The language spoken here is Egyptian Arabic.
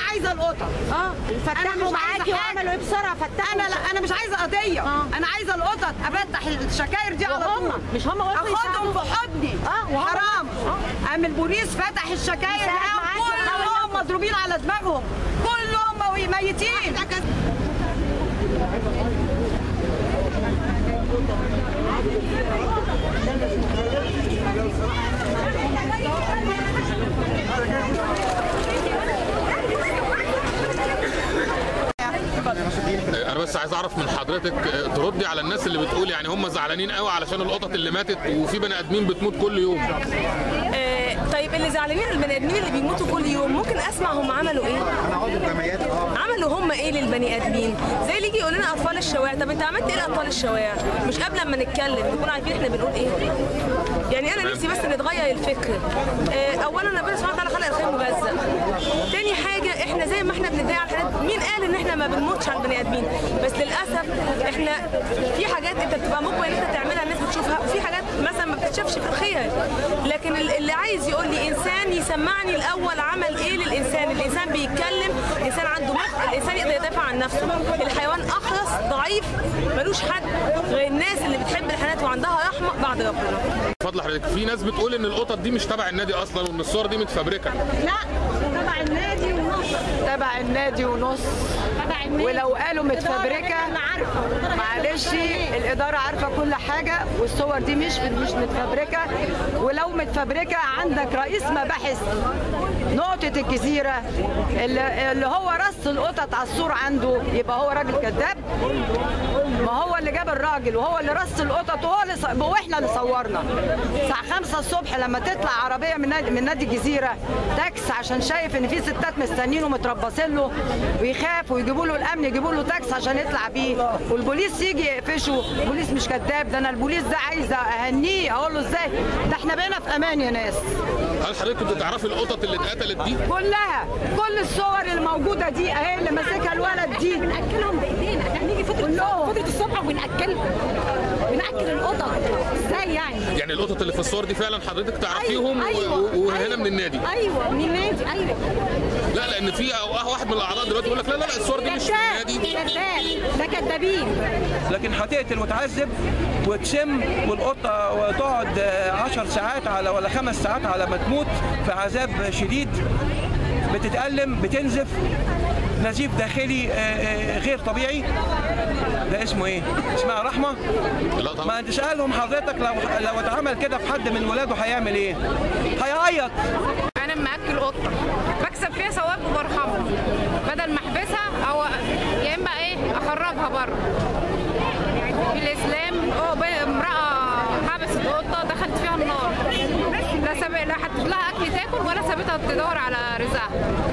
عايزه القطط اه أنا فتحوا مش عايزة معاكي حاجة. وعملوا ايه بسرعه فتحوا انا لا انا مش عايزه قضيه آه. انا عايزه القطط افتح الشكاير دي على وهم طول مش هم وقفوا اخدهم يساعدوا؟ في حضني آه، وهم- حرام آه. قام البوليس فتح الشكاير يساعد لقاهم معاكي كلهم مضروبين على دماغهم كلهم ميتين انا بس عايز اعرف من حضرتك آه، تردي على الناس اللي بتقول يعني هم زعلانين قوي علشان القطط اللي ماتت وفي بني ادمين بتموت كل يوم آه، طيب اللي زعلانين البني ادمين اللي بيموتوا كل يوم ممكن اسمع هم عملوا ايه؟ عملوا هم ايه للبني ادمين؟ زي اللي يجي يقول لنا اطفال الشوارع، طب انت عملت ايه لاطفال الشوارع؟ مش قبل ما نتكلم نكون عارفين احنا بنقول ايه؟ يعني انا نفسي بس نتغير الفكر. آه، اولا ربنا سبحانه وتعالى خلق الخير مجزأ. تاني حاجه احنا زي ما احنا بنتضايق على الحاجات مين قال ان احنا ما بنموتش على البني ادمين؟ بس للاسف احنا في حاجات انت بتبقى مجبر ان انت تعملها الناس بتشوفها وفي حاجات مثلا ما بتتشافش في الخير لكن ال- اللي عايز يقول لي انسان يسمعني الاول عمل ايه للانسان الانسان بيتكلم الانسان عنده مخ الانسان يقدر يدافع عن نفسه الحيوان اخرس ضعيف ملوش حد غير الناس اللي بتحب الحيوانات وعندها رحمه بعد ربنا فضل حضرتك في ناس بتقول ان القطط دي مش تبع النادي اصلا وان الصور دي متفبركه لا تبع النادي ونص تبع النادي ونص تبع النادي. ولو قالوا متفبركه انا عارفه معلش الإدارة عارفة كل حاجة والصور دي مش مش متفبركة ولو متفبركة عندك رئيس مباحث نقطة الجزيرة اللي, اللي هو رص القطط على السور عنده يبقى هو راجل كذاب ما هو اللي جاب الراجل وهو اللي رص القطط وهو اللي ص... واحنا اللي صورنا الساعة 5 الصبح لما تطلع عربية من نادي من نادي الجزيرة تاكس عشان شايف ان في ستات مستنينه ومتربصين له ويخاف ويجيبوا له الامن يجيبوا له تاكس عشان يطلع بيه والبوليس يجي يقفشه البوليس مش كذاب ده انا البوليس ده عايزه اهنيه اقول له ازاي ده احنا بقينا في امان يا ناس هل حضرتك كنت تعرفي القطط اللي اتقتلت دي كلها كل الصور الموجوده دي اهي اللي ماسكها الولد دي بناكلهم بايدينا احنا بنيجي فتره كلهم. فتره الصبح وبناكلهم بناكل القطط ازاي يعني يعني القطط اللي في الصور دي فعلا حضرتك تعرفيهم و- أيوة. و- وهنا أيوة. من النادي ايوه من النادي ايوه لا لان في أو- واحد من الاعضاء دلوقتي يقول لك لا لا لا الصور دي مش من كذاب النادي كذاب ده كذابين لكن هتقتل وتعذب وتشم والقطه وتقعد آه، عشر ساعات على ولا خمس ساعات على ما تموت في عذاب شديد بتتألم بتنزف نزيف داخلي آه، آه، غير طبيعي ده اسمه ايه؟ اسمها رحمه؟ لا طبعا ما انت سألهم حضرتك لو لو اتعمل كده في حد من ولاده هيعمل ايه؟ هيعيط انا مأكل قطه بكسب فيها ثواب وبرحمها بدل ما احبسها او يا اما ايه اخرجها بره في الاسلام اه ب- امراه حبست قطه دخلت فيها النار لا ساب لا حطت لها اكل تاكل ولا سابتها تدور على رزقها